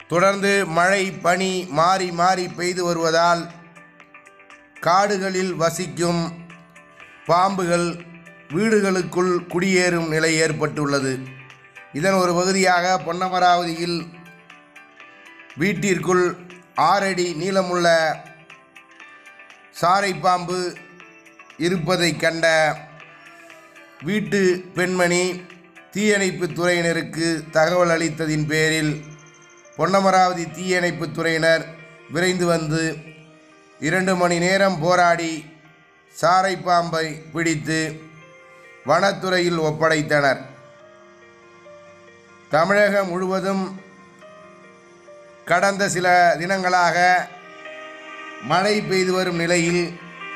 தொடர்ந்து மழை பனி மாறி மாறி பெய்து வருவதால் காடுகளில் வசிக்கும் பாம்புகள் வீடுகளுக்குள் குடியேறும் நிலை ஏற்பட்டுள்ளது இதன் ஒரு பகுதியாக பொன்னமராவதியில் வீட்டிற்குள் ஆறடி நீளமுள்ள சாரை பாம்பு இருப்பதைக் கண்ட வீட்டு பெண்மணி தீயணைப்புத் துறையினருக்கு தகவல் அளித்ததின் பேரில் பொன்னமராவதி தீயணைப்புத் துறையினர் விரைந்து வந்து இரண்டு மணி நேரம் போராடி சாரை பாம்பை பிடித்து வனத்துறையில் ஒப்படைத்தனர் தமிழகம் முழுவதும் கடந்த சில தினங்களாக மழை பெய்து வரும் நிலையில்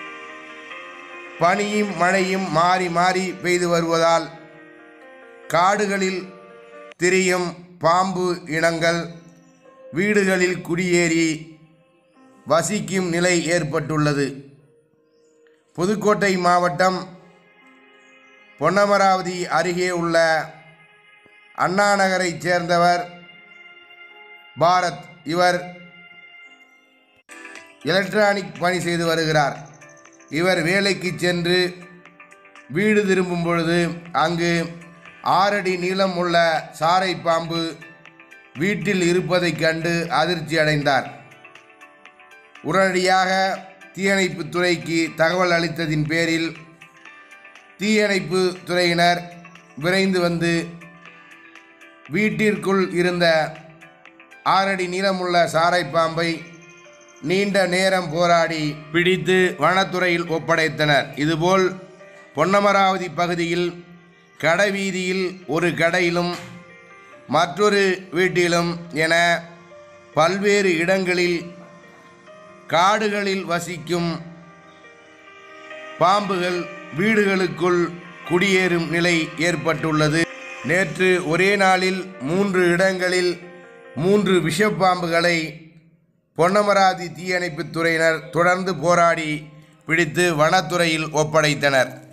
பனியும் மழையும் மாறி மாறி பெய்து வருவதால் காடுகளில் திரியும் பாம்பு இனங்கள் வீடுகளில் குடியேறி வசிக்கும் நிலை ஏற்பட்டுள்ளது புதுக்கோட்டை மாவட்டம் பொன்னமராவதி அருகே உள்ள அண்ணா நகரைச் சேர்ந்தவர் பாரத் இவர் எலக்ட்ரானிக் பணி செய்து வருகிறார் இவர் வேலைக்கு சென்று வீடு திரும்பும் பொழுது அங்கு ஆறடி நீளம் உள்ள சாரை பாம்பு வீட்டில் இருப்பதைக் கண்டு அதிர்ச்சி அடைந்தார் உடனடியாக தீயணைப்புத் துறைக்கு தகவல் அளித்ததின் பேரில் தீயணைப்பு துறையினர் விரைந்து வந்து வீட்டிற்குள் இருந்த ஆறடி நீளமுள்ள சாரை பாம்பை நீண்ட நேரம் போராடி பிடித்து வனத்துறையில் ஒப்படைத்தனர் இதுபோல் பொன்னமராவதி பகுதியில் கடைவீதியில் ஒரு கடையிலும் மற்றொரு வீட்டிலும் என பல்வேறு இடங்களில் காடுகளில் வசிக்கும் பாம்புகள் வீடுகளுக்குள் குடியேறும் நிலை ஏற்பட்டுள்ளது நேற்று ஒரே நாளில் மூன்று இடங்களில் மூன்று விஷப்பாம்புகளை பொன்னமராதி தீயணைப்புத் துறையினர் தொடர்ந்து போராடி பிடித்து வனத்துறையில் ஒப்படைத்தனர்